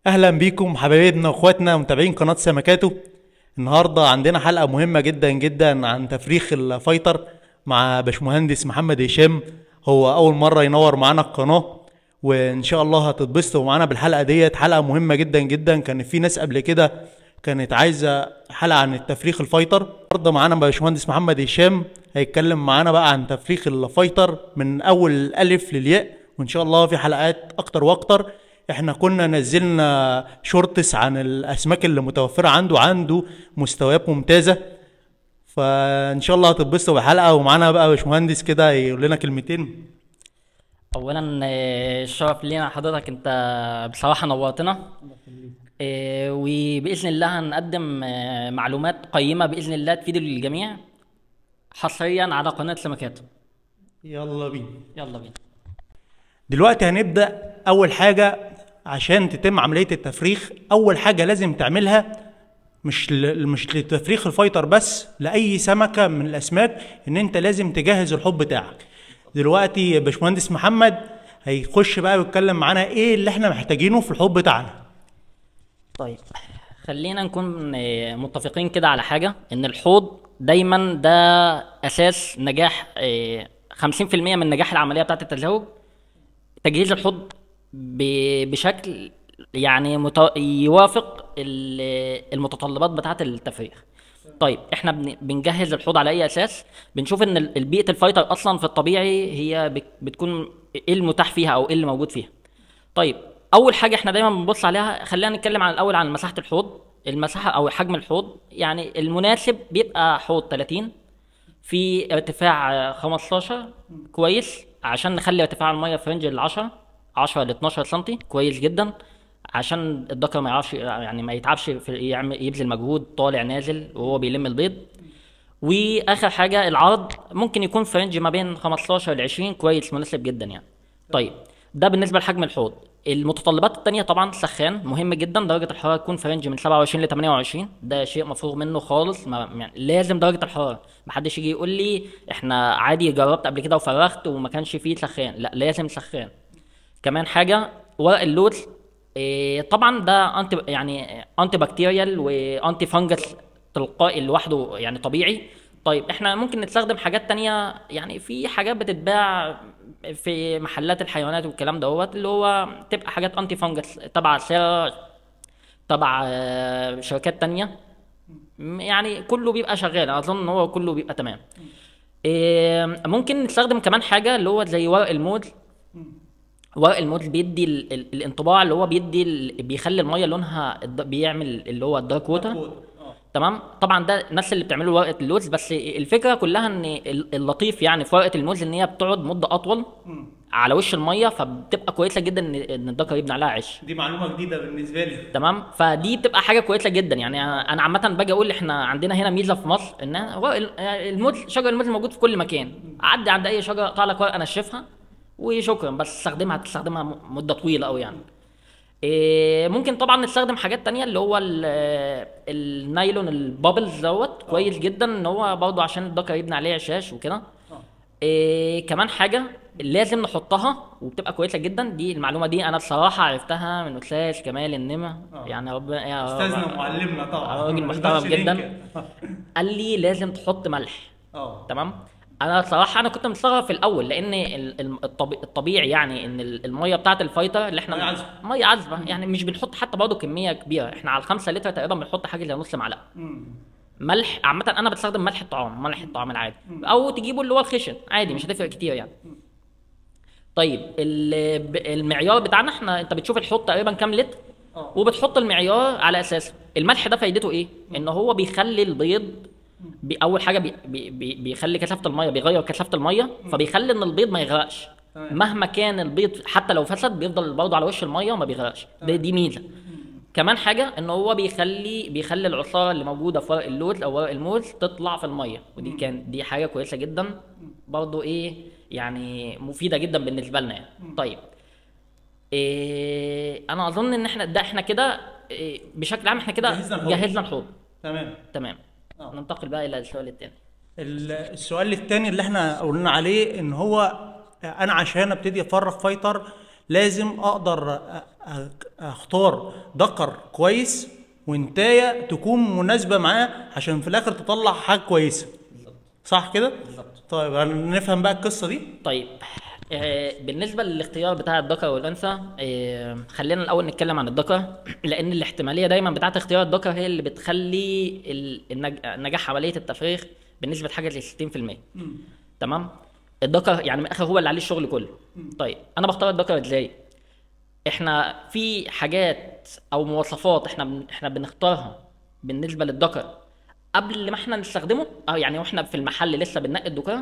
اهلا بيكم حبايبنا واخواتنا متابعين قناه سمكاتو النهارده عندنا حلقه مهمه جدا جدا عن تفريخ الفايتر مع باشمهندس محمد هشام هو اول مره ينور معانا القناه وان شاء الله هتتبسطوا معانا بالحلقه ديت حلقه مهمه جدا جدا كان في ناس قبل كده كانت عايزه حلقه عن التفريخ الفايتر النهارده معانا باشمهندس محمد هشام هيتكلم معانا بقى عن تفريخ الفايتر من اول الالف للياء وان شاء الله في حلقات اكتر واكتر احنا كنا نزلنا شورتس عن الاسماك اللي متوفره عنده عنده مستويات ممتازه فان شاء الله هتتبسطوا بالحلقه ومعانا بقى باشمهندس كده يقول لنا كلمتين اولا آه، الشرف لينا حضرتك انت بصراحه نورتنا آه، وباذن الله هنقدم آه، معلومات قيمه باذن الله تفيد الجميع حصريا على قناه سمكات يلا بينا يلا بينا دلوقتي هنبدا اول حاجه عشان تتم عمليه التفريخ اول حاجه لازم تعملها مش ل... مش لتفريخ الفايتر بس لاي سمكه من الاسماك ان انت لازم تجهز الحوض بتاعك دلوقتي باشمهندس محمد هيخش بقى ويتكلم معانا ايه اللي احنا محتاجينه في الحوض بتاعنا طيب خلينا نكون آه، متفقين كده على حاجه ان الحوض دايما ده اساس نجاح آه، 50% من نجاح العمليه بتاعه التزاوج تجهيز الحوض ب- بشكل يعني مت... يوافق ال- المتطلبات بتاعه التفريخ طيب احنا بن- بنجهز الحوض على اي اساس بنشوف ان ال- البيئه الفايتر اصلا في الطبيعي هي بت- بتكون ايه المتاح فيها او ايه اللي موجود فيها طيب اول حاجه احنا دايما بنبص عليها خلينا نتكلم عن الاول عن مساحه الحوض المساحه او حجم الحوض يعني المناسب بيبقى حوض 30 في ارتفاع آه، 15 كويس عشان نخلي ارتفاع الميه في رينج ال 10 10 ل 12 سم كويس جدا عشان الذكر ما يعرفش يعني ما يتعبش في يعمل يبذل مجهود طالع نازل وهو بيلم البيض واخر حاجه العرض ممكن يكون في رينج ما بين 15 ل 20 كويس مناسب جدا يعني طيب ده بالنسبه لحجم الحوض المتطلبات التانية طبعا سخان مهم جدا درجة الحرارة تكون في رينج من 27 ل 28 ده شيء مفروغ منه خالص ما يعني لازم درجة الحرارة محدش يجي يقول لي احنا عادي جربت قبل كده وفرغت وما كانش فيه سخان لا لازم سخان كمان حاجة ورق اللوز إيه طبعا ده انتي يعني انتي بكتيريال وانتي فانجس تلقائي لوحده يعني طبيعي طيب احنا ممكن نستخدم حاجات تانية يعني في حاجات بتتباع في محلات الحيوانات والكلام دوت اللي هو تبقى حاجات انتي فانجس تبع سيرا تبع آه، شركات تانية م- يعني كله بيبقى شغال اظن ان هو كله بيبقى تمام إيه، ممكن نستخدم كمان حاجة اللي هو زي ورق الموز ورق الموز بيدي ال ال الانطباع اللي هو بيدي ال بيخلي الميه لونها الد- بيعمل اللي هو الدارك ووتر تمام طبعا ده الناس اللي بتعمله ورقه اللوز بس الفكره كلها ان ال- اللطيف يعني في ورقه الموز ان هي بتقعد مده اطول على وش الميه فبتبقى كويسه جدا ان ان الذكر يبني عليها عش دي معلومه جديده بالنسبه لي تمام فدي بتبقى حاجه كويسه جدا يعني انا أنا عامه باجي اقول احنا عندنا هنا ميزه في مصر ان ورق ال- الموز شجر الموز موجود في كل مكان عدي عند اي شجره اقطع لك ورقه نشفها وشكرا بس استخدمها تستخدمها م- مده طويله قوي يعني إيه، ممكن طبعا نستخدم حاجات تانية اللي هو ال- النايلون البابلز دوت كويس جدا ان هو برضه عشان الذكر يبني عليه عشاش وكده إيه كمان حاجة لازم نحطها وبتبقى كويسة جدا دي المعلومة دي أنا بصراحة عرفتها من أستاذ كمال النمة آه. يعني ربنا يا استاذنا رب- ومعلمنا طبعا راجل ما محترم نقدرش جدا. ننكر. قال لي لازم تحط ملح اه تمام انا صراحه انا كنت مستغرب في الاول لان ال- ال- الطبي- الطبيعي يعني ان ال- الميه بتاعه الفايتر اللي احنا مية عذبة. ميه عذبه يعني مش بنحط حتى برضه كميه كبيره احنا على الخمسة لتر تقريبا بنحط حاجه زي نص معلقه مم. ملح عامه انا بستخدم ملح الطعام ملح الطعام العادي او تجيبه اللي هو الخشن عادي مش هتفرق كتير يعني طيب ال- ب- المعيار بتاعنا احنا انت بتشوف الحوض تقريبا كام لتر اه وبتحط المعيار على اساسه الملح ده فايدته ايه ان هو بيخلي البيض بي اول حاجه بي بي بي بيخلي كثافه الميه بيغير كثافه الميه فبيخلي ان البيض ما يغرقش تمام. مهما كان البيض حتى لو فسد بيفضل برضه على وش الميه وما بيغرقش ده دي ميزه كمان حاجه ان هو بيخلي بيخلي العصاره اللي موجوده في ورق اللوز او ورق الموز تطلع في الميه ودي كان دي حاجه كويسه جدا برضه ايه يعني مفيده جدا بالنسبه لنا يعني طيب إيه انا اظن ان احنا ده احنا كده إيه بشكل عام احنا كده جهزنا الحوض. جهزنا الحوض تمام تمام آه. ننتقل بقى الى السؤال الثاني ال- السؤال التاني اللي احنا قلنا عليه ان هو انا عشان ابتدي افرغ فايتر لازم اقدر أ- أ- اختار ذكر كويس وانتايه تكون مناسبه معاه عشان في الاخر تطلع حاجه كويسه صح كده بالظبط طيب نفهم بقى القصه دي طيب آه، بالنسبة للاختيار بتاع الذكر والأنثى آه، خلينا الأول نتكلم عن الذكر لأن الاحتمالية دايما بتاعت اختيار الذكر هي اللي بتخلي ال- النج- نجاح عملية التفريغ بنسبة حاجة زي 60% تمام الذكر يعني من الآخر هو اللي عليه الشغل كله طيب أنا بختار الذكر إزاي؟ احنا في حاجات او مواصفات احنا بن... احنا بنختارها بالنسبه للذكر قبل ما احنا نستخدمه اه يعني واحنا في المحل لسه بننقي الذكر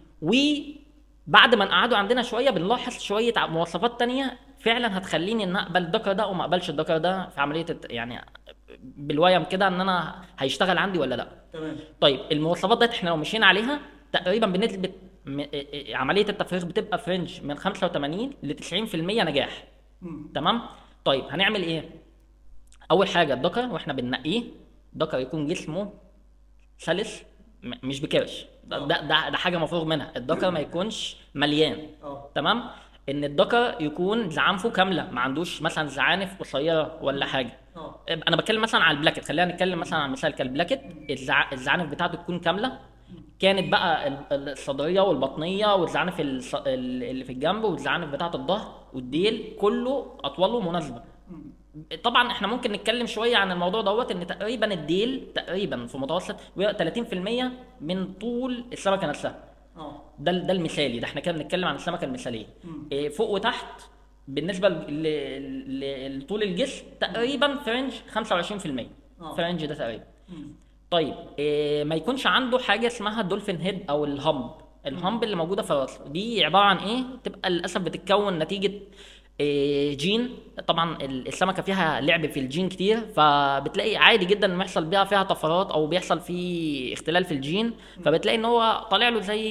وبعد ما نقعدوا عندنا شويه بنلاحظ شويه ع- مواصفات تانية فعلا هتخليني ان اقبل الذكر ده وما اقبلش الذكر ده في عمليه الت- يعني بالويم كده ان انا هيشتغل عندي ولا لا تمام طيب المواصفات ديت احنا لو مشينا عليها تقريبا بنسبه م... اه- اه- عمليه التفريغ بتبقى في رينج من 85 ل 90% نجاح تمام طيب هنعمل ايه اول حاجه الذكر واحنا بننقيه الذكر يكون جسمه سلس م- مش بكرش ده ده ده, ده حاجه مفروغ منها الذكر ما يكونش مليان اه تمام ان الذكر يكون زعانفه كامله ما عندوش مثلا زعانف قصيره ولا حاجه اه انا بتكلم مثلا على البلاكت خلينا نتكلم مثلا عن مثال كالبلاكت الزع... الزعانف بتاعته تكون كامله كانت بقى ال- ال- الصدريه والبطنيه والزعانف الص- ال- اللي في الجنب والزعانف بتاعه الظهر والديل كله اطواله مناسبه طبعا احنا ممكن نتكلم شويه عن الموضوع دوت ان تقريبا الديل تقريبا في متوسط بيبقى 30% من طول السمكه نفسها اه ده ده المثالي ده احنا كده بنتكلم عن السمكه المثاليه إيه فوق وتحت بالنسبه ل- ل- لطول الجسم تقريبا في رينج 25% آه. في رينج ده تقريبا طيب إيه ما يكونش عنده حاجه اسمها دولفين هيد او الهامب الهامب اللي موجوده في الراس دي عباره عن ايه تبقى للاسف بتتكون نتيجه إيه جين طبعا ال- السمكه فيها لعب في الجين كتير فبتلاقي عادي جدا ان يحصل بيها فيها طفرات او بيحصل فيه اختلال في الجين فبتلاقي ان هو طالع له زي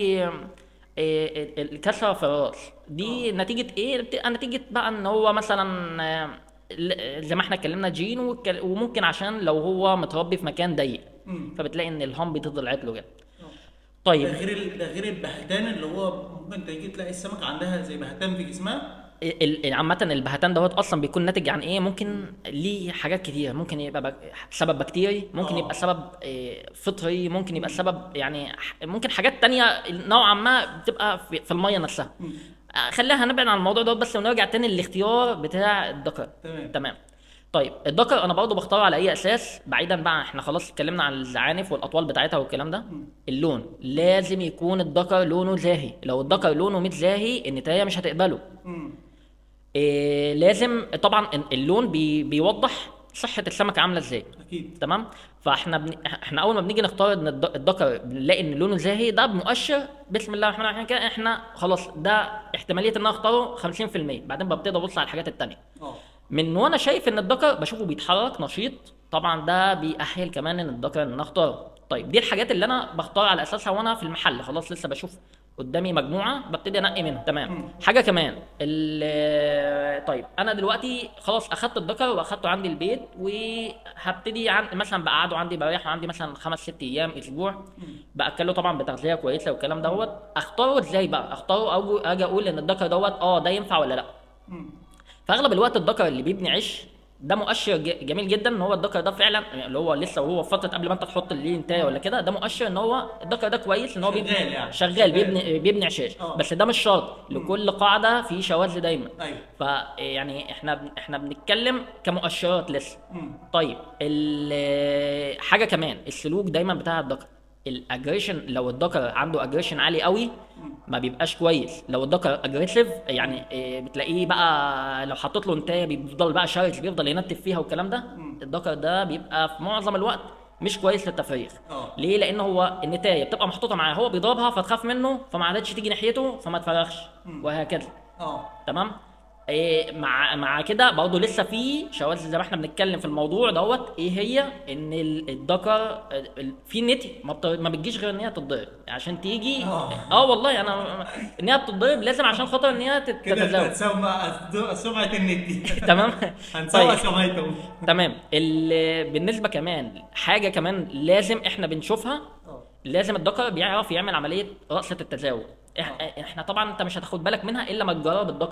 إيه الكسره في الراس دي نتيجه ايه بتبقى نتيجه بقى ان هو مثلا آه، ل- زي ما احنا اتكلمنا جين والك- وممكن عشان لو هو متربي في مكان ضيق فبتلاقي ان الهامب دي طلعت له كده ده طيب غير ال- ده غير البهتان اللي هو ممكن تيجي تلاقي السمكه عندها زي بهتان في جسمها ال- ال- عامة البهتان دوت اصلا بيكون ناتج عن ايه؟ ممكن ليه حاجات كتير، ممكن يبقى بك... سبب بكتيري، ممكن آه. يبقى سبب آه، فطري، ممكن يبقى سبب يعني ح- ممكن حاجات تانية نوعا ما بتبقى في, في المية نفسها. آه، خلينا هنبعد عن الموضوع دوت بس ونرجع تاني للاختيار بتاع الذكر. تمام. تمام. طيب الذكر انا برضه بختاره على اي اساس بعيدا بقى احنا خلاص اتكلمنا عن الزعانف والاطوال بتاعتها والكلام ده اللون لازم يكون الذكر لونه زاهي لو الذكر لونه مش زاهي النتايه مش هتقبله إيه لازم طبعا اللون بي بيوضح صحة السمكة عاملة ازاي اكيد تمام فاحنا بن... احنا اول ما بنيجي نختار ان الد- الذكر بنلاقي ان لونه زاهي ده مؤشر بسم الله الرحمن الرحيم كده احنا خلاص ده احتمالية ان انا اختاره 50% بعدين ببتدي ابص على الحاجات التانية اه من وانا شايف ان الذكر بشوفه بيتحرك نشيط طبعا ده بيأهل كمان ان الذكر ان أنا اختاره طيب دي الحاجات اللي انا بختار على اساسها وانا في المحل خلاص لسه بشوف قدامي مجموعه ببتدي انقي منهم تمام حاجه كمان ال- طيب انا دلوقتي خلاص اخدت الذكر واخدته عندي البيت وهبتدي عن مثلا بقعده عندي بريحه عندي مثلا خمس ست ايام اسبوع باكله طبعا بتغذيه كويسه والكلام دوت اختاره ازاي بقى اختاره او اجي اقول ان الذكر دوت اه ده ينفع ولا لا فاغلب الوقت الذكر اللي بيبني عش ده مؤشر ج- جميل جدا ان هو الذكر ده فعلا اللي هو لسه وهو في فتره قبل ما انت تحط اللي انتايه ولا كده ده مؤشر ان هو الذكر ده كويس ان هو بيبني شغال يعني. شغال شغال. بيبني بيبني عشاش آه. بس ده مش شرط لكل قاعده في شواذ دايما ايوه ف يعني احنا بن- احنا بنتكلم كمؤشرات لسه مم. طيب ال- حاجه كمان السلوك دايما بتاع الذكر الاجريشن لو الذكر عنده اجريشن عالي قوي ما بيبقاش كويس لو الذكر اجريسيف يعني إيه، بتلاقيه بقى لو حطيت له انتايه بيفضل بقى شرس بيفضل ينتف فيها والكلام ده الذكر ده بيبقى في معظم الوقت مش كويس للتفريغ اه. ليه لان هو النتايه بتبقى محطوطه معاه هو بيضربها فتخاف منه فما عادتش تيجي ناحيته فما تفرغش وهكذا اه تمام إيه مع مع كده برضه لسه في شواذ زي ما احنا بنتكلم في الموضوع دوت ايه هي ان ال- الذكر ال- في نتي ما, بت- ما بتجيش غير ان هي تتضرب عشان تيجي آه. اه والله انا ان هي بتتضرب لازم عشان خاطر ان هي تت- كده تتزوج هتسمع سمعه النت دي تمام هنسوق طيب سمعته تمام ال- بالنسبه كمان حاجه كمان لازم احنا بنشوفها اه لازم الذكر بيعرف يعمل عمليه رأسة التزاوج إح- احنا طبعا انت مش هتاخد بالك منها الا ما تجرب الذكر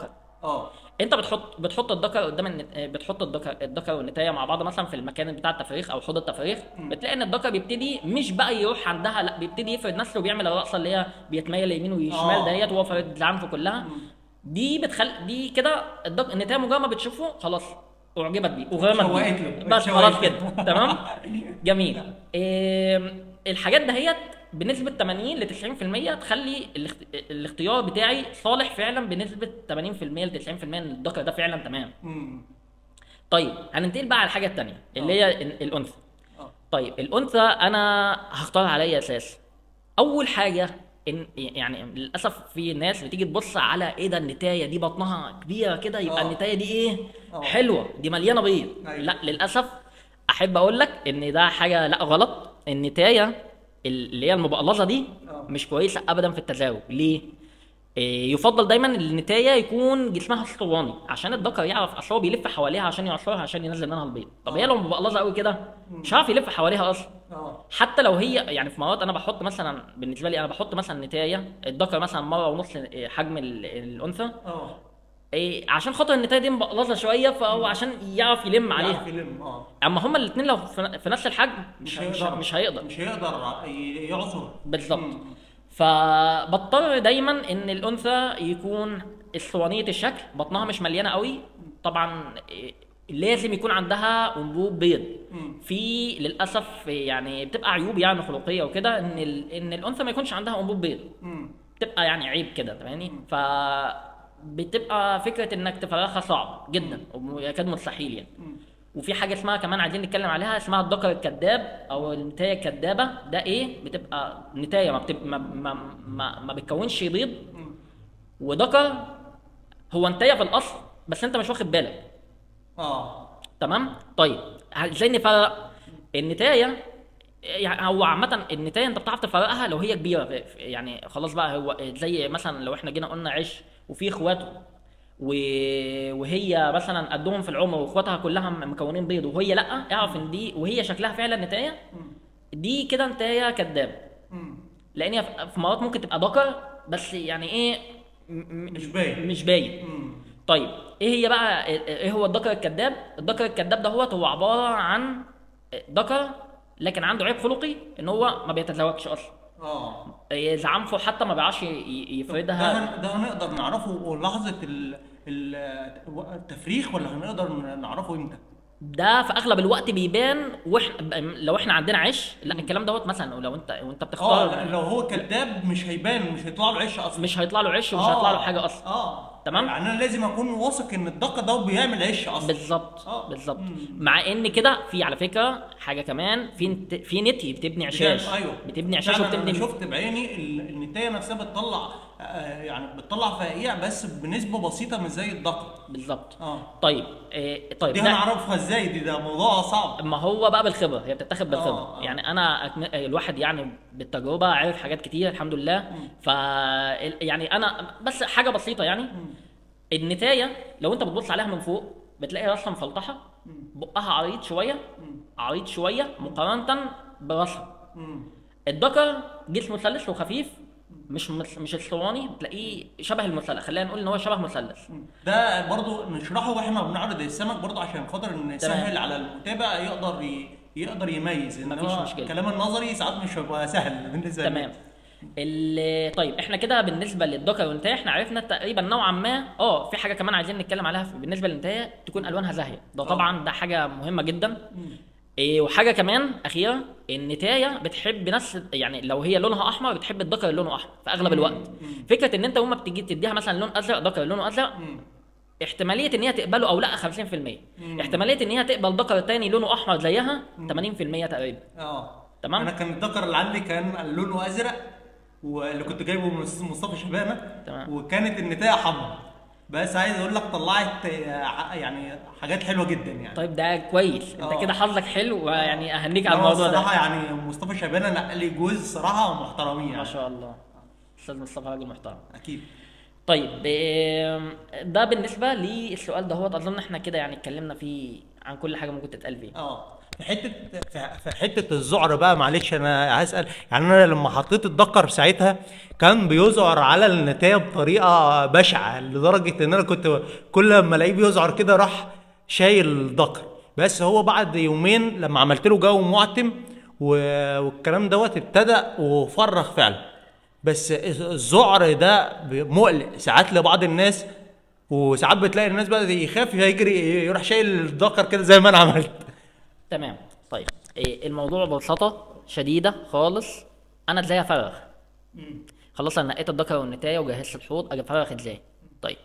اه انت بتحط بتحط الذكر قدام النت... بتحط الذكر الذكر والنتايه مع بعض مثلا في المكان بتاع التفريخ او حوض التفريخ بتلاقي ان الذكر بيبتدي مش بقى يروح عندها لا بيبتدي يفرد نفسه وبيعمل الرقصه اللي هي بيتميل يمين وشمال آه. ديت وهو فارد عنفه كلها دي بتخل دي كده الدك... النتايه مجرد ما بتشوفه خلاص اعجبت بيه اغرمت اتشوقت بيه له، بس اتشوقت خلاص له. كده تمام جميل إيه الحاجات دهيت بنسبة 80 ل 90% تخلي الاخت... الاختيار بتاعي صالح فعلا بنسبة 80% ل 90% ان الذكر ده فعلا تمام. مم. طيب هننتقل بقى على الحاجة التانية اللي هي ال- الأنثى. اه طيب الأنثى أنا هختار على أي أساس؟ أول حاجة إن يعني للأسف في ناس بتيجي تبص على إيه ده النتاية دي بطنها كبيرة كده يبقى آه. النتاية دي إيه؟ آه. حلوة دي مليانة بيض. أيوة. لا للأسف أحب أقول لك إن ده حاجة لا غلط النتاية اللي هي المبقلظة دي آه. مش كويسة أبدا في التزاوج ليه؟ إيه، يفضل دايما النتايه يكون جسمها اسطواني عشان الذكر يعرف اصل هو بيلف حواليها عشان يعصرها عشان ينزل منها البيض طب هي لو مبقلظه قوي كده مش هيعرف يلف حواليها اصلا اه حتى لو هي يعني في مرات انا بحط مثلا بالنسبه لي انا بحط مثلا نتايه الذكر مثلا مره ونص إيه، حجم ال- الانثى اه إيه، عشان خاطر النتايه دي مبقلظه شويه فهو عشان يعرف يلم عليها يعرف يلم اه اما هما الاثنين لو في في نفس الحجم مش مش, مش هيقدر مش هيقدر ي- يعصر بالظبط مم. فبضطر دايما ان الانثى يكون اسطوانيه الشكل بطنها مش مليانه قوي طبعا إيه، لازم يكون عندها انبوب بيض مم. في للاسف يعني بتبقى عيوب يعني خلقيه وكده ان ال... ان الانثى ما يكونش عندها انبوب بيض مم. بتبقى يعني عيب كده فاهماني ف بتبقى فكره انك تفرخها صعب جدا ويكاد مستحيل يعني مم. وفي حاجه اسمها كمان عايزين نتكلم عليها اسمها الذكر الكذاب او النتايه الكذابه ده ايه بتبقى نتايه ما, بتب... ما... ما... ما... ما بتكونش بيض مم. وذكر هو نتايه في الاصل بس انت مش واخد بالك اه تمام طيب ازاي نفرق النتايه يعني هو عامة النتاية انت بتعرف تفرقها لو هي كبيرة في- في- يعني خلاص بقى هو زي مثلا لو احنا جينا قلنا عش وفي اخواته و... وهي مثلا قدهم في العمر واخواتها كلها م- مكونين بيض وهي لا اعرف ان دي وهي شكلها فعلا نتاية مم. دي كده نتاية كدابة مم. لان هي في في مرات ممكن تبقى ذكر بس يعني ايه م- م- مش باين. مش باين مم. طيب ايه هي بقى ايه هو الذكر الكذاب الذكر الكذاب ده هو هو عباره عن ذكر لكن عنده عيب خلقي ان هو ما بيتزوجش اصلا اه إيه، عنفه حتى ما بيعرفش ي- ي- ده يفردها هن- ده هنقدر نعرفه لحظة ال- ال- التفريخ ولا هنقدر نعرفه امتى؟ ده في اغلب الوقت بيبان واحنا لو احنا عندنا عش لا الكلام دوت مثلا لو انت وانت اه بتختار لو هو كذاب مش هيبان مش هيطلع له عش اصلا مش هيطلع له عش ومش آه. هيطلع له حاجه اصلا اه تمام؟ يعني انا لازم اكون واثق ان الدقه ده بيعمل عش اصلا بالظبط آه. بالظبط مم. مع ان كده في على فكره حاجه كمان في نت- في نتي بتبني عشاش ايوه بتبني عشاش فعلاً وبتبني انا شفت بعيني ال- النتايه نفسها بتطلع آه، يعني بتطلع فقيع بس بنسبه بسيطه مش زي الدقه بالظبط اه طيب إيه طيب دي ده هنعرفها ازاي دي ده موضوع صعب ما هو بقى بالخبره هي بتتاخد بالخبره آه، آه. يعني انا أكن... الواحد يعني بالتجربه عرف حاجات كتير الحمد لله ف يعني انا بس حاجه بسيطه يعني النتايه لو انت بتبص عليها من فوق بتلاقي راسها مفلطحه بقها عريض شويه عريض شويه مقارنه براسها مم. الذكر جسمه مثلث وخفيف مش مش مش اسطواني بتلاقيه شبه المثلث خلينا نقول ان هو شبه مثلث ده برضو نشرحه واحنا بنعرض السمك برضو عشان خاطر نسهل على المتابع يقدر ي... يقدر يميز انما مفيش مشكلة. الكلام النظري ساعات مش هيبقى سهل بالنسبه لي. تمام ال- طيب احنا كده بالنسبه للذكر والانثى احنا عرفنا تقريبا نوعا ما اه في حاجه كمان عايزين نتكلم عليها في- بالنسبه للانثى تكون الوانها زاهيه ده طبعا ده حاجه مهمه جدا إيه وحاجه كمان اخيره النتايه بتحب نفس يعني لو هي لونها احمر بتحب الذكر اللي لونه احمر في اغلب الوقت فكره ان انت يوم ما بتيجي تديها مثلا لون ازرق ذكر لونه ازرق مم. احتماليه ان هي تقبله او لا 50% احتماليه ان هي تقبل ذكر تاني لونه احمر زيها 80% تقريبا اه تمام. انا كان الذكر اللي عندي كان لونه ازرق واللي كنت جايبه من الاستاذ مصطفى شبانه تمام. وكانت النتايه حمراء بس عايز اقول لك طلعت آه، ع- يعني حاجات حلوه جدا يعني طيب ده كويس انت آه. كده حظك حلو ويعني اهنيك على هو الموضوع ده الصراحه يعني مصطفى شبانه نقل لي جوز صراحه محترمين ما يعني شاء الله استاذ مصطفى راجل محترم اكيد طيب آم، ده بالنسبه للسؤال ده هو اظن احنا كده يعني اتكلمنا فيه عن كل حاجه ممكن تتقال فيه اه في حته في- في حته الذعر بقى معلش انا هسال يعني انا لما حطيت الدكر ساعتها كان بيذعر على النتايه بطريقه بشعه لدرجه ان انا كنت كل ما الاقيه بيذعر كده راح شايل الدكر بس هو بعد يومين لما عملت له جو معتم و- والكلام دوت ابتدى وفرغ فعلا بس الذعر ده مقلق ساعات لبعض الناس وساعات بتلاقي الناس بقى يخاف يجري يروح شايل الدكر كده زي ما انا عملت تمام طيب إيه الموضوع ببساطة شديدة خالص انا ازاي افرغ خلاص انا نقيت الدكر والنتاية وجهزت الحوض اجي افرغ ازاي طيب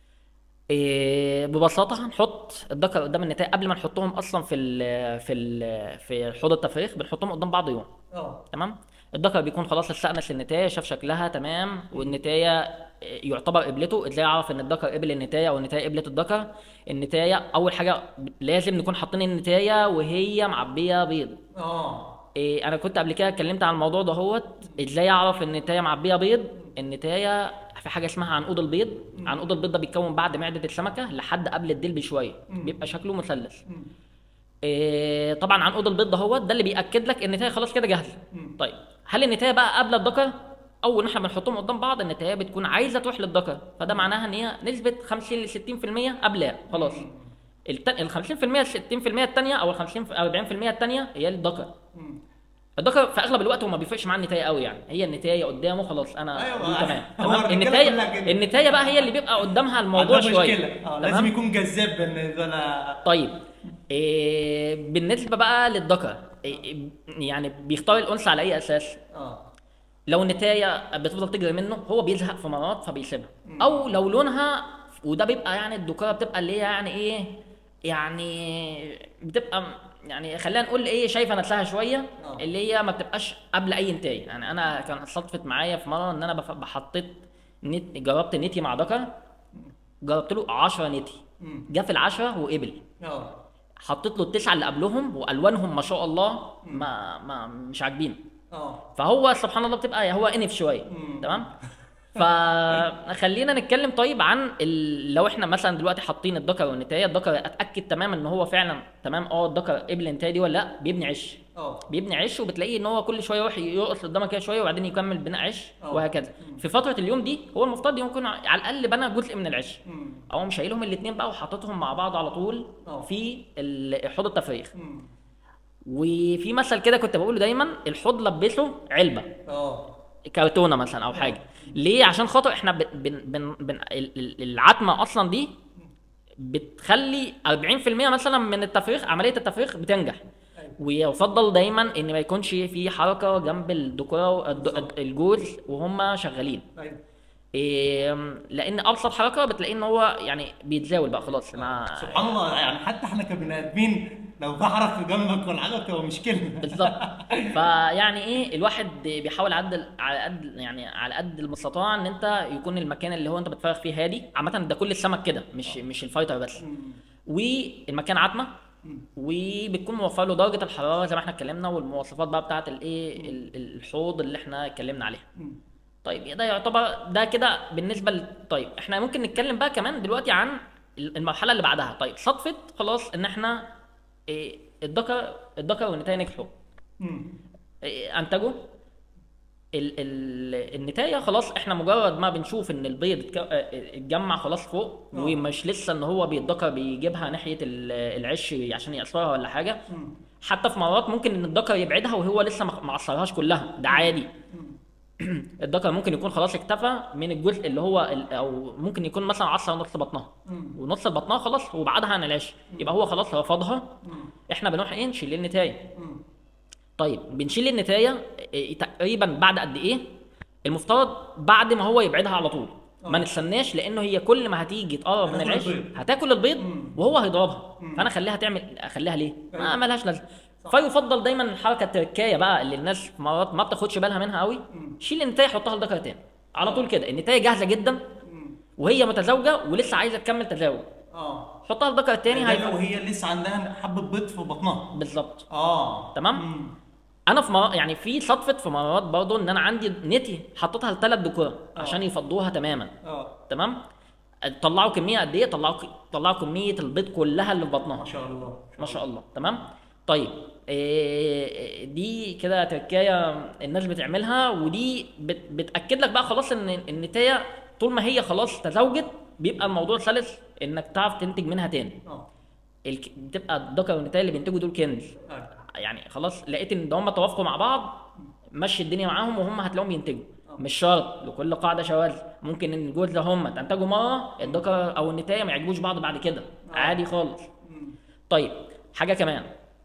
إيه ببساطة هنحط الدكر قدام النتاية قبل ما نحطهم اصلا في ال في ال في حوض التفريغ بنحطهم قدام بعض يوم اه تمام الدكر بيكون خلاص استأنس النتاية شاف شكلها تمام والنتاية يعتبر قبلته ازاي اعرف ان الدكر قبل النتاية او النتاية قبلت الدكر النتاية اول حاجة لازم نكون حاطين النتاية وهي معبية بيض اه إيه انا كنت قبل كده اتكلمت عن الموضوع دهوت ازاي اعرف ان النتاية معبية بيض النتاية في حاجة اسمها عنقود البيض عنقود البيض ده بيتكون بعد معدة السمكة لحد قبل الديل بشوية بيبقى شكله مثلث إيه طبعا عنقود البيض دهوت ده اللي بياكد لك ان النتايه خلاص كده جاهزه طيب هل النتايه بقى قبل الدكر او ان احنا بنحطهم قدام بعض النتايه بتكون عايزه تروح للدكر فده معناها ان هي نسبه 50 ل 60% قبلها خلاص الت... ال 50% ال 60% الثانيه او ال 50 40% الثانيه هي للدكر الدكر في اغلب الوقت هو ما بيفرقش معاه النتايه قوي يعني هي النتايه قدامه خلاص انا أيوة، دي تمام هو تمام الرجالة النتايه كلها كده. النتايه بقى هي اللي بيبقى قدامها الموضوع عندها شويه مشكلة. اه تمام؟ لازم يكون جذاب بالنسبه لنا طيب إيه بالنسبه بقى للذكر إيه يعني بيختار الانثى على اي اساس اه لو النتايه بتفضل تجري منه هو بيزهق في مرات فبيسيبها او لو لونها وده بيبقى يعني الذكوره بتبقى اللي هي يعني ايه يعني بتبقى يعني خلينا نقول ايه شايفه نفسها شويه آه. اللي هي ما بتبقاش قبل اي نتايه يعني انا كان صدفت معايا في مره ان انا بف- بحطيت نت جربت نتي مع ذكر جربت له 10 نتي جه في العشرة وقبل اه حطيت له التسعه اللي قبلهم والوانهم ما شاء الله ما ما مش عاجبين اه فهو سبحان الله بتبقى هو انف شويه مم. تمام فخلينا نتكلم طيب عن ال... لو احنا مثلا دلوقتي حاطين الذكر والنتايه الذكر اتاكد تماما ان هو فعلا تمام اه الذكر قبل النتايه دي ولا لا بيبني عش اه بيبني عش وبتلاقيه ان هو كل شويه يروح يرقص قدامك كده شويه وبعدين يكمل بناء عش اه. وهكذا في فتره اليوم دي هو المفترض يكون على الاقل بنى جزء من العش مم. او مش شايلهم الاثنين بقى وحاططهم مع بعض على طول اه. في ال- حوض التفريغ مم. وفي مثل كده كنت بقوله دايما الحوض لبسه علبه اه كرتونه مثلا او حاجه ليه عشان خاطر احنا بن بن بن بن ال- ال- العتمه اصلا دي بتخلي 40% مثلا من التفريغ عمليه التفريغ بتنجح ويفضل دايما ان ما يكونش في حركه جنب الدكوره الد- الجوز وهم شغالين ايوه إيه لان ابسط حركه بتلاقيه ان هو يعني بيتزاول بقى خلاص مع سبحان الله يعني حتى احنا كبني ادمين لو بحرك في جنبك ولا حاجه بتبقى مشكله بالظبط فيعني ايه الواحد بيحاول يعدل على قد يعني على قد المستطاع ان انت يكون المكان اللي هو انت بتفرغ فيه هادي عامه ده كل السمك كده مش مش الفايتر بس والمكان عتمه وبتكون موفر له درجه الحراره زي ما احنا اتكلمنا والمواصفات بقى بتاعه الايه ال- ال- الحوض اللي احنا اتكلمنا عليها طيب ده يعتبر ده كده بالنسبه ل... طيب احنا ممكن نتكلم بقى كمان دلوقتي عن المرحله اللي بعدها طيب صدفه خلاص ان احنا إيه الذكر الذكر والنتايه نجحوا إيه انتجوا ال ال النتايه خلاص احنا مجرد ما بنشوف ان البيض اتك- اه، اتجمع خلاص فوق اه. ومش لسه ان هو بيتذكر بيجيبها ناحيه ال- العش عشان يقصرها ولا حاجه حتى في مرات ممكن ان الذكر يبعدها وهو لسه ما ما قصرهاش كلها ده عادي الذكر ممكن يكون خلاص اكتفى من الجزء اللي هو ال- او ممكن يكون مثلا عصر نص بطنها ونص بطنها خلاص وبعدها عن العش يبقى هو خلاص رفضها احنا بنروح ايه نشيل النتايه طيب بنشيل النتايه إيه، تقريبا بعد قد ايه المفترض بعد ما هو يبعدها على طول ما نستناش لانه هي كل ما هتيجي تقرب من هتاكل العش البيض. هتاكل البيض وهو هيضربها فانا اخليها تعمل اخليها ليه ما ملهاش لازمه فيفضل دايما الحركه التركايه بقى اللي الناس في مرات ما بتاخدش بالها منها قوي شيل النتايه حطها لذكر تاني على طول كده النتايه جاهزه جدا وهي متزوجه ولسه عايزه تكمل تزاوج اه حطها لذكر تاني يعني هي لو هي لسه عندها حبه بيض في بطنها بالظبط اه تمام مم. انا في مرات يعني في صدفه في مرات برضه ان انا عندي نتي حطيتها لثلاث دكوره عشان يفضوها تماما اه تمام طلعوا كميه قد ايه طلعوا طلعوا كميه البيض كلها اللي في بطنها ما شاء الله ما شاء الله تمام طيب إيه دي كده تركايه الناس بتعملها ودي بت بتاكد لك بقى خلاص ان النتايه طول ما هي خلاص تزوجت بيبقى الموضوع سلس انك تعرف تنتج منها تاني اه الك... بتبقى الذكر والنتايه اللي بينتجوا دول كنز أيوة. يعني خلاص لقيت ان ده هم توافقوا مع بعض مشي الدنيا معاهم وهم هتلاقيهم بينتجوا مش شرط لكل قاعده شواذ ممكن ان الجوز ده هم تنتجوا مره الذكر او النتايه ما يعجبوش بعض بعد كده عادي خالص طيب حاجه كمان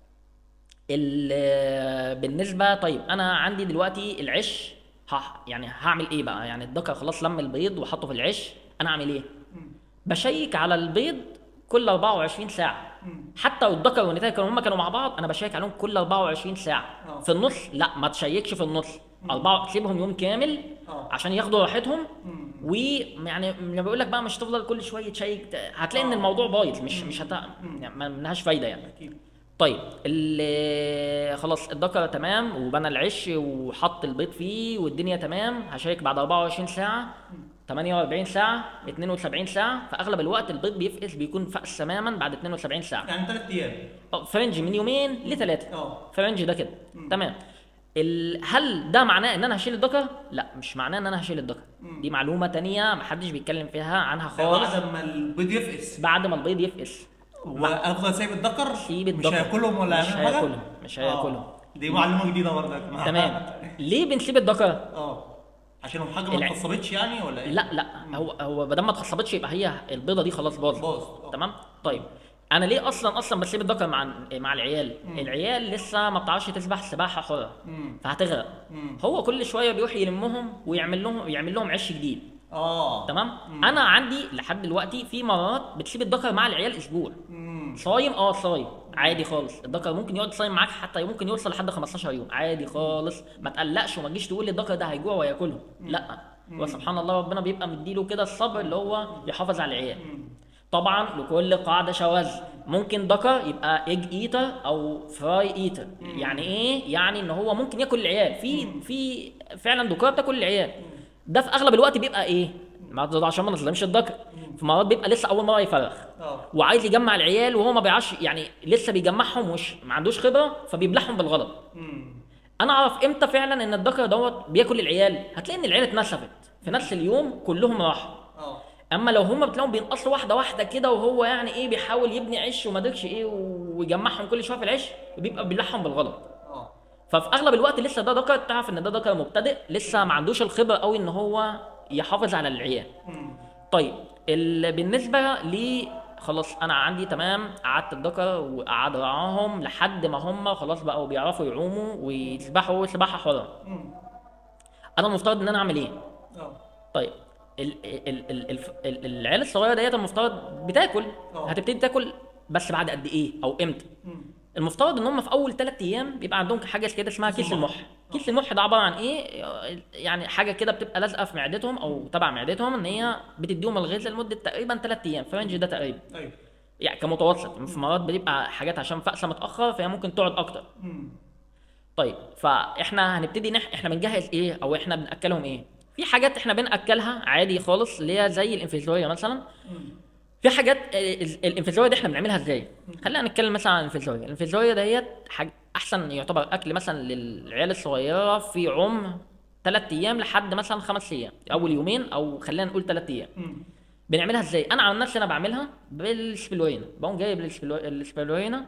ال- بالنسبه طيب انا عندي دلوقتي العش ها يعني هعمل ايه بقى يعني الذكر خلاص لم البيض وحطه في العش انا اعمل ايه بشيك على البيض كل 24 ساعه حتى لو الذكر والنتايه كانوا هم كانوا مع بعض انا بشيك عليهم كل 24 ساعه آه. في النص لا ما تشيكش في النص أربعة سيبهم يوم كامل آه. عشان ياخدوا راحتهم ويعني لما بقول لك بقى مش تفضل كل شويه تشيك هتلاقي ان الموضوع بايظ مش مش هت... يعني ما منهاش فايده يعني اكيد طيب ال- خلاص الذكر تمام وبنى العش وحط البيض فيه والدنيا تمام هشيك بعد 24 ساعة 48 ساعة 72 ساعة في أغلب الوقت البيض بيفقس بيكون فقس تماما بعد 72 ساعة يعني ثلاث ايام أه، فرنج من يومين لثلاثة اه فرنج ده كده تمام ال... هل ده معناه ان انا هشيل الذكر؟ لا مش معناه ان انا هشيل الذكر دي معلومة تانية محدش بيتكلم فيها عنها خالص بعد ما البيض يفقس بعد ما البيض يفقس وافضل سايب الذكر سيب مش الذكر. هياكلهم ولا مش هيعمل حاجه هياكلهم. مش هياكلهم. آه. دي معلومه جديده برضه يا جماعه تمام ليه بنسيب الذكر؟ اه عشان حاجه ما الع- اتخصبتش يعني ولا ايه لا لا هو هو ما دام ما اتخصبتش يبقى هي البيضه دي خلاص باظت باظت، آه. تمام طيب انا ليه اصلا اصلا بسيب الذكر مع مع العيال العيال لسه ما بتعرفش تسبح سباحه حره مم. فهتغرق مم. هو كل شويه بيروح يلمهم ويعمل لهم يعمل لهم عش جديد اه تمام انا عندي لحد دلوقتي في مرات بتسيب الذكر مع العيال اسبوع مم. صايم اه صايم عادي خالص الذكر ممكن يقعد صايم معاك حتى ممكن يوصل لحد 15 يوم عادي خالص ما تقلقش وما تجيش تقول لي الذكر ده هيجوع وياكلهم لا هو سبحان الله ربنا بيبقى مديله كده الصبر اللي هو يحافظ على العيال طبعا لكل قاعده شواذ ممكن ذكر يبقى ايج ايتر او فراي ايتر يعني ايه يعني ان هو ممكن ياكل العيال في في فعلا ذكور بتاكل العيال ده في اغلب الوقت بيبقى ايه ما عشان ما نظلمش الذكر في مرات بيبقى لسه اول مره يفرخ اه وعايز يجمع العيال وهو ما بيعرفش يعني لسه بيجمعهم ومش ما عندوش خبره فبيبلعهم بالغلط مم. انا اعرف امتى فعلا ان الذكر دوت بياكل العيال هتلاقي ان العيال اتنسفت في نفس اليوم كلهم راحوا اه اما لو هم بتلاقيهم بينقصوا واحده واحده كده وهو يعني ايه بيحاول يبني عش وما ادركش ايه ويجمعهم كل شويه في العش بيبقى بيبلعهم بالغلط اه ففي اغلب الوقت لسه ده ذكر تعرف ان ده ذكر مبتدئ لسه ما عندوش الخبره قوي ان هو يحافظ على العيال مم. طيب ال- بالنسبه لي خلاص انا عندي تمام قعدت الذكر وقعد رعاهم لحد ما هم خلاص بقوا بيعرفوا يعوموا ويسبحوا سباحه حره مم. انا المفترض ان انا اعمل ايه اه طيب ال ال ال ال ال العيال الصغيره ديت المفترض بتاكل اه. هتبتدي تاكل بس بعد قد ايه او امتى مم. المفترض ان هم في اول ثلاث ايام بيبقى عندهم حاجه كده اسمها كيس المح كيس المح ده عباره عن ايه يعني حاجه كده بتبقى لازقه في معدتهم او تبع معدتهم ان هي بتديهم الغذاء لمده تقريبا ثلاث ايام في الرينج ده تقريبا ايوه يعني كمتوسط في مرات بتبقى حاجات عشان فأسة متاخر فهي ممكن تقعد اكتر مم. طيب فاحنا هنبتدي نح... احنا بنجهز ايه او احنا بناكلهم ايه في حاجات احنا بناكلها عادي خالص اللي هي زي الانفلونزا مثلا مم. في حاجات ال- الانفلونزا دي احنا بنعملها ازاي خلينا نتكلم مثلا عن الانفلونزا الانفلونزا ديت حاج... احسن يعتبر اكل مثلا للعيال الصغيره في عمر ثلاث ايام لحد مثلا خمس ايام اول يومين او خلينا نقول ثلاث ايام مم. بنعملها ازاي انا عن نفسي انا بعملها بالسبلوينا بقوم جايب السبلو- السبلوينا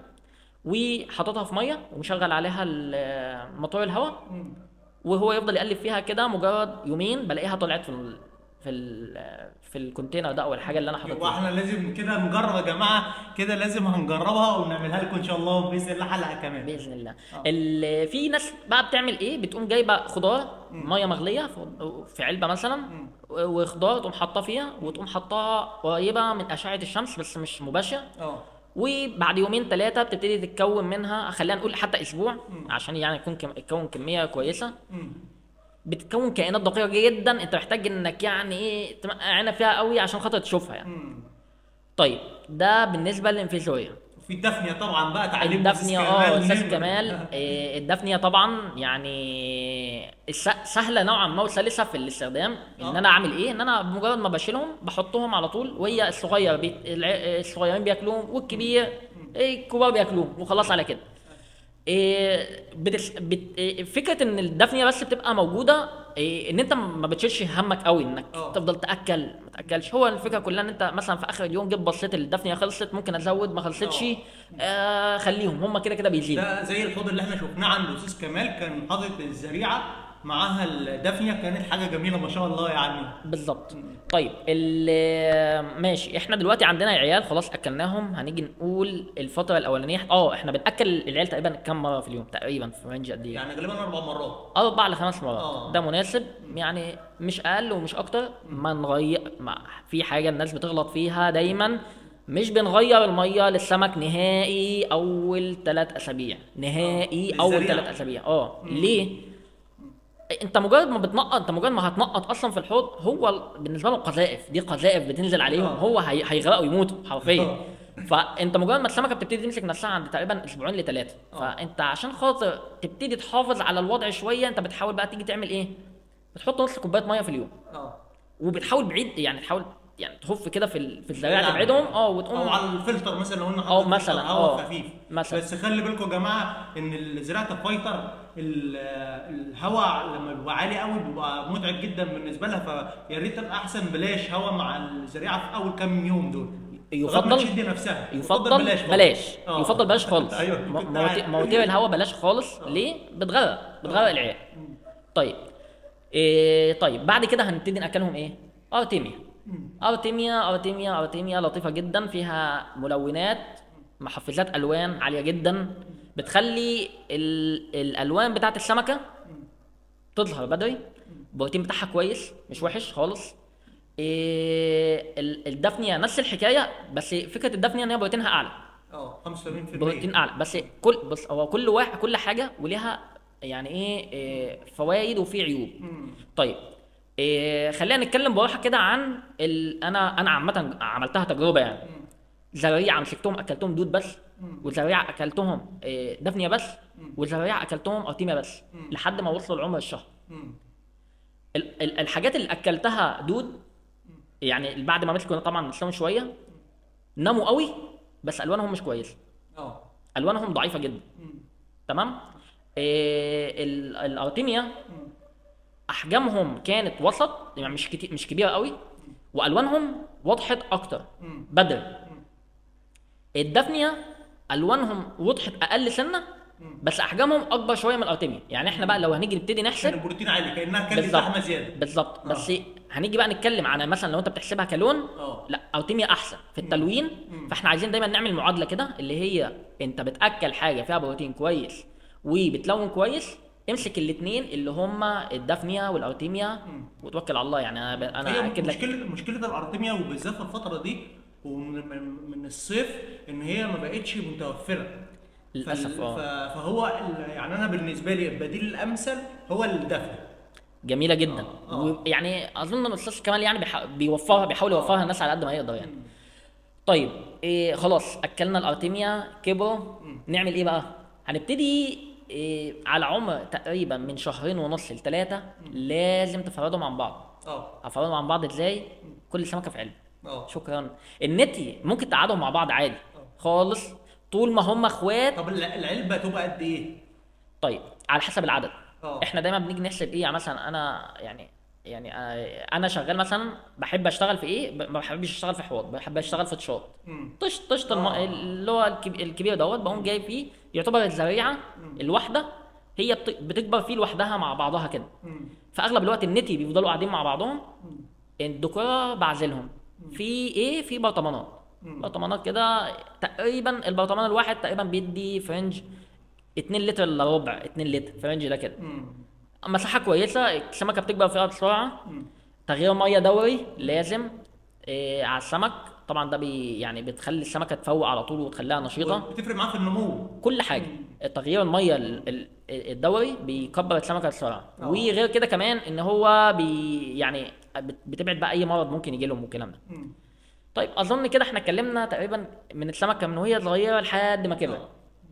وحاططها في ميه ومشغل عليها ال- موتور الهواء مم. وهو يفضل يقلب فيها كده مجرد يومين بلاقيها طلعت في ال... في ال... في الكونتينر ده او الحاجه اللي انا حاططها يبقى احنا لازم كده نجرب يا جماعه كده لازم هنجربها ونعملها لكم ان شاء الله باذن الله حلقه كمان باذن الله آه. ال... في ناس بقى بتعمل ايه بتقوم جايبه خضار ميه مغليه في- في علبه مثلا وخضار تقوم حاطاه فيها وتقوم حطاها قريبه من اشعه الشمس بس مش مباشره اه وبعد يومين ثلاثه بتبتدي تتكون منها خلينا نقول حتى اسبوع عشان يعني يكون كم... تكون كميه كويسه مم. بتكون كائنات دقيقه جدا انت محتاج انك يعني ايه تبقى عينك فيها قوي عشان خاطر تشوفها يعني مم. طيب ده بالنسبه للانفلونزا وفي الدفنيه طبعا بقى تعليم الدفنية أستاذ اه كمال استاذ مهم. كمال إيه، الدفنية طبعا يعني الس- سهلة نوعا ما وسلسة في الاستخدام ان آه. انا اعمل ايه ان انا بمجرد ما بشيلهم بحطهم على طول وهي الصغير بي... الع- الصغيرين بياكلوهم والكبير إيه، الكبار بياكلوهم وخلاص على كده إيه بتس... بت... إيه فكره ان الدفنيه بس بتبقى موجوده إيه ان انت ما بتشيلش همك قوي انك آه. تفضل تاكل ما تاكلش هو الفكره كلها ان انت مثلا في اخر اليوم جيت بصيت الدفنيه خلصت ممكن ازود ما خلصتش آه خليهم هم كده كده بيزيدوا ده زي الحوض اللي احنا شفناه عند استاذ كمال كان حاطط الزريعه معاها الدافيه كانت حاجه جميله ما شاء الله يعني بالظبط طيب ال- ماشي احنا دلوقتي عندنا عيال خلاص اكلناهم هنيجي نقول الفتره الاولانيه اه احنا بناكل العيال تقريبا كام مره في اليوم تقريبا في رينج قد ايه يعني غالبا اربع مرات اربع لخمس مرات آه. ده مناسب يعني مش اقل ومش اكتر ما نغير ما في حاجه الناس بتغلط فيها دايما مش بنغير الميه للسمك نهائي اول ثلاث اسابيع نهائي آه، اول بالزريعة. ثلاث اسابيع اه ليه انت مجرد ما بتنقط انت مجرد ما هتنقط اصلا في الحوض هو ال- بالنسبه له قذائف دي قذائف بتنزل عليهم آه. هو هي... هيغرقوا يموتوا حرفيا آه. فانت مجرد ما السمكه بتبتدي تمسك نفسها عند تقريبا اسبوعين لثلاثه آه. فانت عشان خاطر تبتدي تحافظ على الوضع شويه انت بتحاول بقى تيجي تعمل ايه بتحط نص كوبايه ميه في اليوم اه وبتحاول بعيد يعني تحاول يعني تهف كده في ال- في الزراعه بعيد تبعدهم عنهم. اه وتقوم او على الفلتر مثلا لو قلنا أو حاطط مثلاً، فلتر هواء آه. خفيف مثلاً. بس خلي بالكم يا جماعه ان زراعه الفايتر ال- الهواء لما بيبقى عالي قوي بيبقى متعب جدا بالنسبه لها فيا ريت تبقى احسن بلاش هواء مع الزراعه في اول كام يوم دول لغاية ما يفضل- تشد نفسها يفضل بلاش, خالص. بلاش. آه. يفضل بلاش خالص ايوه م- كنت مواتير عارف. مواتير الهواء بلاش خالص ليه بتغرق بتغرق العيال طيب إيه طيب بعد كده هنبتدي ناكلهم ايه ارتيميا ارتيميا ارتيميا ارتيميا لطيفه جدا فيها ملونات محفزات الوان عاليه جدا بتخلي ال... الالوان بتاعت السمكه تظهر بدري البروتين بتاعها كويس مش وحش خالص إيه ال- الدفنية نفس الحكايه بس فكره الدفنية ان هي بروتينها اعلى اه 85% بروتين اعلى بس كل بص هو كل واحد كل حاجه وليها يعني ايه, إيه فوائد وفي عيوب مم. طيب إيه خلينا نتكلم بروحه كده عن ال... انا انا عامه عملتها تجربه يعني زريعه مسكتهم اكلتهم دود بس وزريعه اكلتهم إيه دفنيه بس وزريعه اكلتهم ارتيميا بس لحد ما وصلوا لعمر الشهر مم. ال- ال- الحاجات اللي اكلتها دود يعني بعد ما مسكوا طبعا نسيهم شويه ناموا قوي بس الوانهم مش كويسه اه الوانهم ضعيفه جدا مم. تمام إيه ال- الارتيميا احجامهم كانت وسط يعني مش كتير مش كبيره قوي والوانهم وضحت اكتر مم. بدري الدفنيا الوانهم وضحت اقل سنه بس احجامهم اكبر شويه من الارتيميا يعني احنا بقى لو هنيجي نبتدي كان نحسب البروتين عالي كانها كانت بالظبط لحمه زياده بالظبط بس هنيجي بقى نتكلم عن مثلا لو انت بتحسبها كلون اه. لا ارتيميا احسن في التلوين فاحنا عايزين دايما نعمل معادله كده اللي هي انت بتاكل حاجه فيها بروتين كويس وبتلون كويس امسك الاثنين اللي هما الدفنيا والارتيميا وتوكل على الله يعني انا ب... انا هي اكد لك مشكله مشكله الارتميا وبالذات في الفتره دي ومن من, من الصيف ان هي ما بقتش متوفره للاسف فال- اه ف- فهو ال- يعني انا بالنسبه لي البديل الامثل هو الدفن جميله جدا اه. ويعني اظن الاستاذ كمال يعني بيح... بيوفرها بيحاول يوفرها الناس على قد ما يقدر يعني طيب إيه خلاص اكلنا الارتيميا كبروا نعمل ايه بقى هنبتدي إيه على عمر تقريبا من شهرين ونص لثلاثه لازم تفردهم عن بعض اه هفردهم عن بعض ازاي كل سمكه في علبه اه شكرا النتي ممكن تقعدهم مع بعض عادي خالص طول ما هم اخوات طب الع- العلبه تبقى قد ايه؟ طيب على حسب العدد اه. احنا دايما بنيجي نحسب ايه يعني مثلا انا يعني يعني آه، انا شغال مثلا بحب اشتغل في ايه ب- ما بحبش اشتغل في حوض بحب اشتغل في تشاط مم. طش طش الم... اه. اللي هو الكب- الكبير دوت بقوم جايب فيه يعتبر الزريعه الواحده هي بت... بتكبر فيه لوحدها مع بعضها كده مم. فاغلب الوقت النتي بيفضلوا قاعدين مع بعضهم الدكوره بعزلهم في ايه في برطمانات برطمانات كده تقريبا البرطمان الواحد تقريبا بيدي فرنج 2 لتر الا ربع 2 لتر فرنج ده كده مم. مساحه كويسه السمكه بتكبر فيها بسرعه تغيير ميه دوري لازم إيه على السمك طبعا ده بي يعني بتخلي السمكه تفوق على طول وتخليها نشيطه بتفرق معاه في النمو كل حاجه تغيير الميه ال- ال- الدوري بيكبر السمكه بسرعه اه. وغير كده كمان ان هو بي يعني بت- بتبعد بقى اي مرض ممكن يجي لهم والكلام ده مم. طيب اظن كده احنا اتكلمنا تقريبا من السمكه من وهي صغيره لحد ما كبر اه.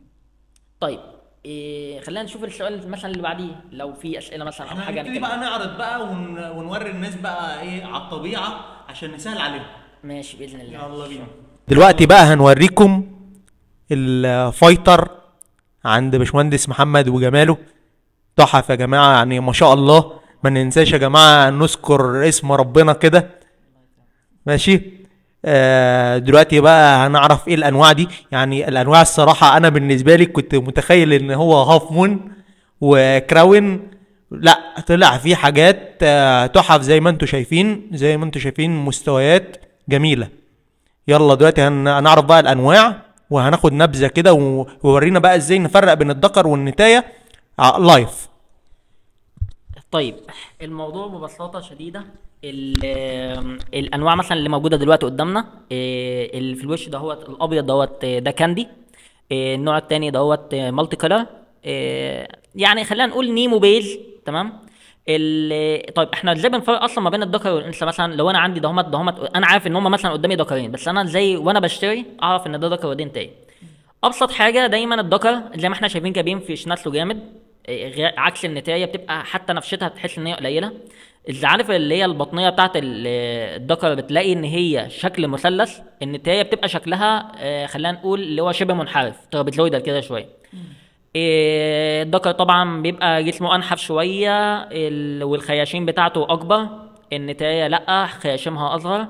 طيب إيه خلينا نشوف السؤال مثلا اللي بعديه لو في اسئله مثلا او احنا حاجه هنبتدي نتكلم. بقى نعرض بقى ون... ونوري الناس بقى ايه على الطبيعه عشان نسهل عليهم ماشي باذن الله يلا بينا دلوقتي بقى هنوريكم الفايتر عند باشمهندس محمد وجماله تحف يا جماعه يعني ما شاء الله ما ننساش يا جماعه نذكر اسم ربنا كده ماشي آه دلوقتي بقى هنعرف ايه الانواع دي يعني الانواع الصراحه انا بالنسبه لي كنت متخيل ان هو هاف مون وكراون لا طلع في حاجات آه تحف زي ما انتم شايفين زي ما انتم شايفين مستويات جميله يلا دلوقتي هن- هنعرف بقى الانواع وهناخد نبذه كده و- وورينا بقى ازاي نفرق بين الذكر والنتايه ع- لايف طيب الموضوع ببساطة شديدة ال- الأنواع مثلا اللي موجودة دلوقتي قدامنا إيه، اللي في الوش دهوت الأبيض دوت إيه، ده كاندي إيه، النوع التاني دوت مالتي كولر يعني خلينا نقول نيمو بيج تمام ال- طيب احنا ازاي بنفرق اصلا ما بين الذكر والانثى مثلا لو انا عندي دهمت دهمت انا عارف ان هم مثلا قدامي ذكرين بس انا ازاي وانا بشتري اعرف ان ده ذكر ودي انتايه ابسط حاجه دايما الذكر زي ما احنا شايفين كده بينفش نسله جامد إيه، غير- عكس النتايه بتبقى حتى نفشتها بتحس ان هي قليله اللي عارف اللي هي البطنيه بتاعت ال- الذكر بتلاقي ان هي شكل مثلث النتايه بتبقى شكلها آه، خلينا نقول اللي هو شبه منحرف ترابيزويدال كده شويه إيه، الذكر طبعا بيبقى جسمه انحف شويه ال- والخياشيم بتاعته اكبر النتايه لا خياشيمها اصغر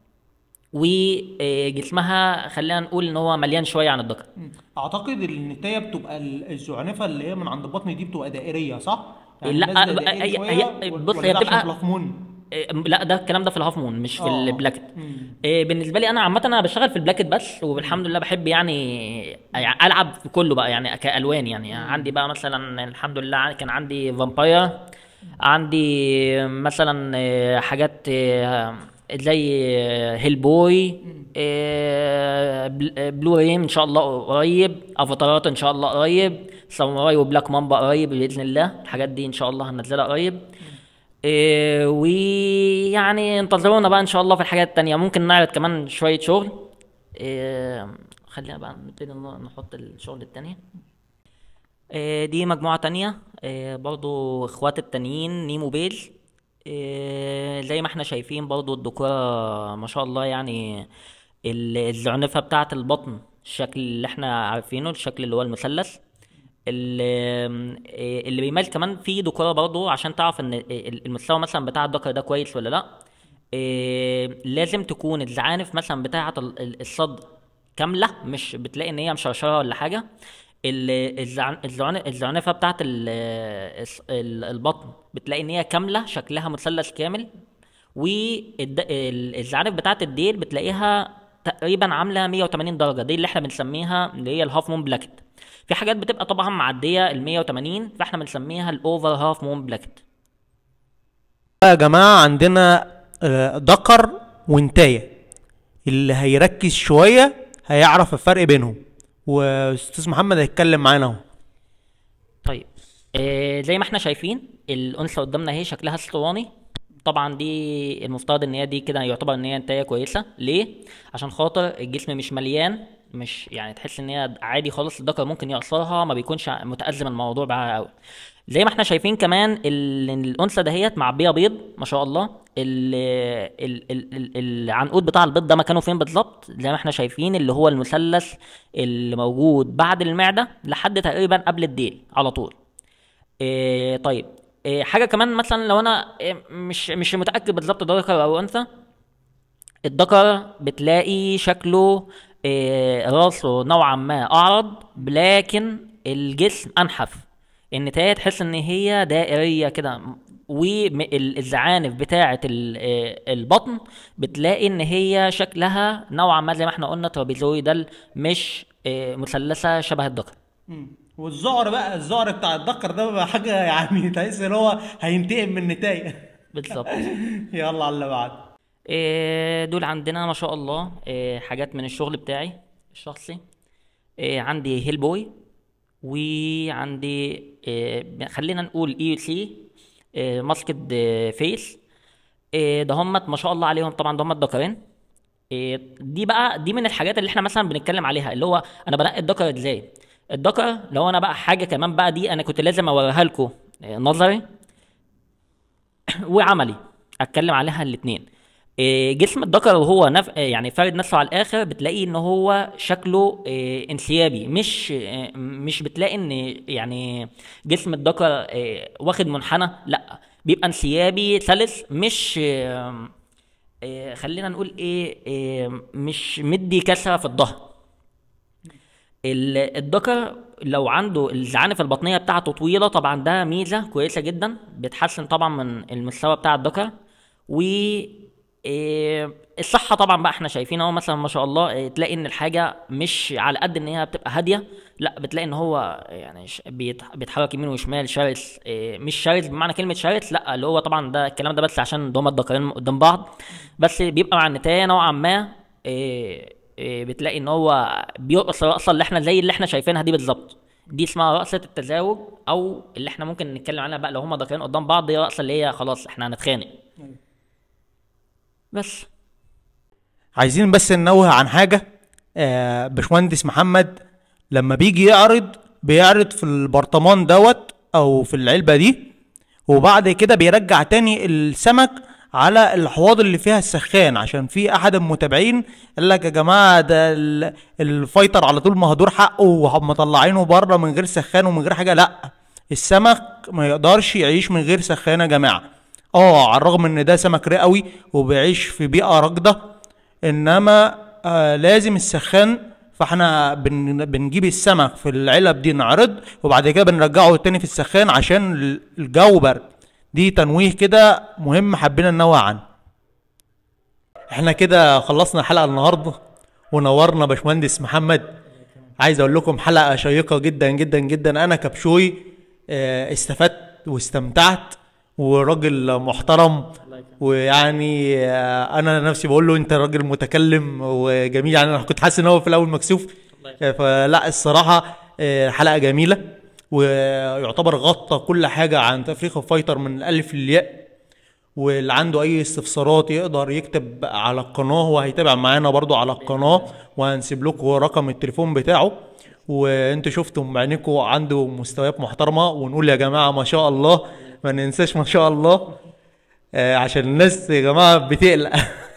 وجسمها خلينا نقول ان هو مليان شويه عن الذكر اعتقد النتايه بتبقى الزعنفه اللي هي من عند البطن دي بتبقى دائريه صح لا، نازلة دائري هي- شوية هي- ولا- بص، ولا هي ده عشان بتبقى- بلافمون إيه، لا ده الكلام ده في الهاف مون مش في آه. البلاكت إيه، بالنسبه لي انا عامه انا بشتغل في البلاكت بس والحمد لله بحب يعني يعني العب في كله بقى يعني كالوان يعني عندي بقى مثلا الحمد لله كان عندي فامباير عندي مثلا إيه، حاجات إيه، زي هيل بوي إيه، بل- بلو ريم ان شاء الله قريب افاتارات ان شاء الله قريب ساموراي وبلاك مامبا قريب باذن الله الحاجات دي ان شاء الله هنزلها قريب إيه ويعني انتظرونا بقى ان شاء الله في الحاجات التانية ممكن نعرض كمان شوية شغل إيه خلينا بقى نبتدي ن- نحط الشغل التاني إيه دي مجموعة تانية إيه برضو اخوات التانيين نيمو بيج إيه زي ما احنا شايفين برضو الديكورة ما شاء الله يعني ال- الزعنفة بتاعة البطن الشكل اللي احنا عارفينه الشكل اللي هو المثلث ال- اللي بيميز كمان في ديكورة برضو عشان تعرف ان المستوى مثلا بتاع الذكر ده كويس ولا لا إيه، لازم تكون الزعانف مثلا بتاعة ال- ال- الصدر كاملة مش بتلاقي ان هي مشرشرة ولا حاجة ال- الزعن- الزعن- الزعنفة بتاعة ال- الص- ال- البطن بتلاقي ان هي كاملة شكلها مثلث كامل والزعانف بتاعة الديل بتلاقيها تقريبا عاملة 180 درجة دي اللي احنا بنسميها اللي هي الهاف مون بلاكت في حاجات بتبقى طبعا معدية ال 180 فاحنا بنسميها الاوفر هاف مون بلاكت يا جماعه عندنا آه، ذكر ونتايه اللي هيركز شويه هيعرف الفرق بينهم واستاذ محمد هيتكلم معانا اهو طيب آه زي ما احنا شايفين الانثى قدامنا اهي شكلها اسطواني طبعا دي المفترض ان هي دي كده يعتبر ان هي انتايه كويسه ليه عشان خاطر الجسم مش مليان مش يعني تحس ان هي عادي خالص الذكر ممكن يقصرها ما بيكونش متأزم الموضوع معاها قوي زي ما احنا شايفين كمان ال- الانثى دهيت معبيه بيض ما شاء الله ال ال ال ال العنقود بتاع البيض ده مكانه فين بالظبط زي ما احنا شايفين اللي هو المثلث اللي موجود بعد المعده لحد تقريبا قبل الديل على طول إيه طيب إيه حاجه كمان مثلا لو انا إيه مش مش متاكد بالظبط ده ذكر او انثى الذكر بتلاقي شكله إيه راسه نوعا ما اعرض لكن الجسم انحف النتاية تحس ان هي دائريه كده والزعانف بتاعه ال- إيه البطن بتلاقي ان هي شكلها نوعا ما زي ما احنا قلنا ترابيزويدال مش إيه مثلثه شبه الذكر والزعر بقى الزعر بتاع الذكر ده بقى حاجه يعني تحس ان هو هينتقم من النتايه بالظبط يلا على اللي بعد إيه، دول عندنا ما شاء الله إيه، حاجات من الشغل بتاعي الشخصي إيه، عندي هيل بوي وعندي إيه، خلينا نقول اي سي ماسكد فيس ده همت ما شاء الله عليهم طبعا ده همت ذكرين إيه، دي بقى دي من الحاجات اللي احنا مثلا بنتكلم عليها اللي هو انا بنقي الذكر ازاي الذكر لو انا بقى حاجه كمان بقى دي انا كنت لازم اوريها لكم نظري وعملي اتكلم عليها الاثنين إيه، جسم الذكر وهو نف... إيه، يعني فارد نفسه على الاخر بتلاقي ان هو شكله إيه، انسيابي مش إيه، مش بتلاقي ان يعني جسم الذكر إيه، واخد منحنى لا بيبقى انسيابي سلس مش إيه، إيه، خلينا نقول ايه إيه، مش مدي كسرة في الظهر ال- الذكر لو عنده الزعانف البطنيه بتاعته طويله طبعا ده ميزه كويسه جدا بتحسن طبعا من المستوى بتاع الذكر و إيه، الصحة طبعا بقى احنا شايفين اهو مثلا ما شاء الله إيه، تلاقي ان الحاجة مش على قد ان هي بتبقى هادية لا بتلاقي ان هو يعني ش- بيت- بيتحرك يمين وشمال شرس إيه، مش شرس بمعنى كلمة شرس لا اللي هو طبعا ده الكلام ده بس عشان هما الذكرين قدام بعض بس بيبقى مع النتاية نوعا ما إيه، إيه، بتلاقي ان هو بيرقص الرقصة اللي احنا زي اللي احنا شايفينها دي بالظبط دي اسمها رقصة التزاوج او اللي احنا ممكن نتكلم عنها بقى لو هما ذكرين قدام بعض دي رقصة اللي هي خلاص احنا هنتخانق بس عايزين بس ننوه عن حاجة آه باشمهندس محمد لما بيجي يعرض بيعرض في البرطمان دوت او في العلبة دي وبعد كده بيرجع تاني السمك على الحواض اللي فيها السخان عشان في احد المتابعين قال لك يا جماعه ده ال- الفايتر على طول مهدور حقه ومطلعينه بره من غير سخان ومن غير حاجه لا السمك ما يقدرش يعيش من غير سخان يا جماعه اه على الرغم ان ده سمك رئوي وبيعيش في بيئه راكده انما آه لازم السخان فاحنا بن بنجيب السمك في العلب دي نعرض وبعد كده بنرجعه تاني في السخان عشان ال- الجو برد دي تنويه كده مهم حبينا ننوه عنه احنا كده خلصنا الحلقه النهارده ونورنا باشمهندس محمد عايز اقول لكم حلقه شيقه جدا جدا جدا انا كبشوي آه، استفدت واستمتعت وراجل محترم ويعني آه، انا نفسي بقول له انت راجل متكلم وجميل يعني انا كنت حاسس ان هو في الاول مكسوف آه، فلا الصراحه آه، حلقه جميله ويعتبر غطى كل حاجه عن تفريخ الفايتر من الالف للياء واللي عنده اي استفسارات يقدر يكتب على القناه وهيتابع معانا برضو على القناه وهنسيب لكم رقم التليفون بتاعه وانتوا شفتم بعينكم عنده مستويات محترمه ونقول يا جماعه ما شاء الله ما ننساش ما شاء الله آه، عشان الناس يا جماعه بتقلق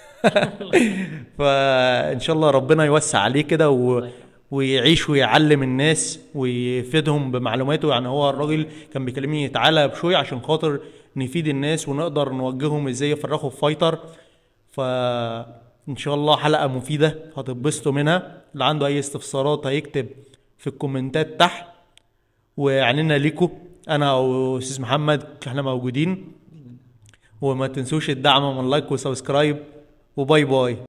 فان شاء الله ربنا يوسع عليه كده و... ويعيش ويعلم الناس ويفيدهم بمعلوماته يعني هو الراجل كان بيكلمني تعالى بشوي عشان خاطر نفيد الناس ونقدر نوجههم ازاي يفرخوا في فايتر فان شاء الله حلقة مفيدة هتتبسطوا منها اللي عنده اي استفسارات هيكتب في الكومنتات تحت وعنينا ليكم انا واستاذ محمد احنا موجودين وما تنسوش الدعم من لايك وسبسكرايب وباي باي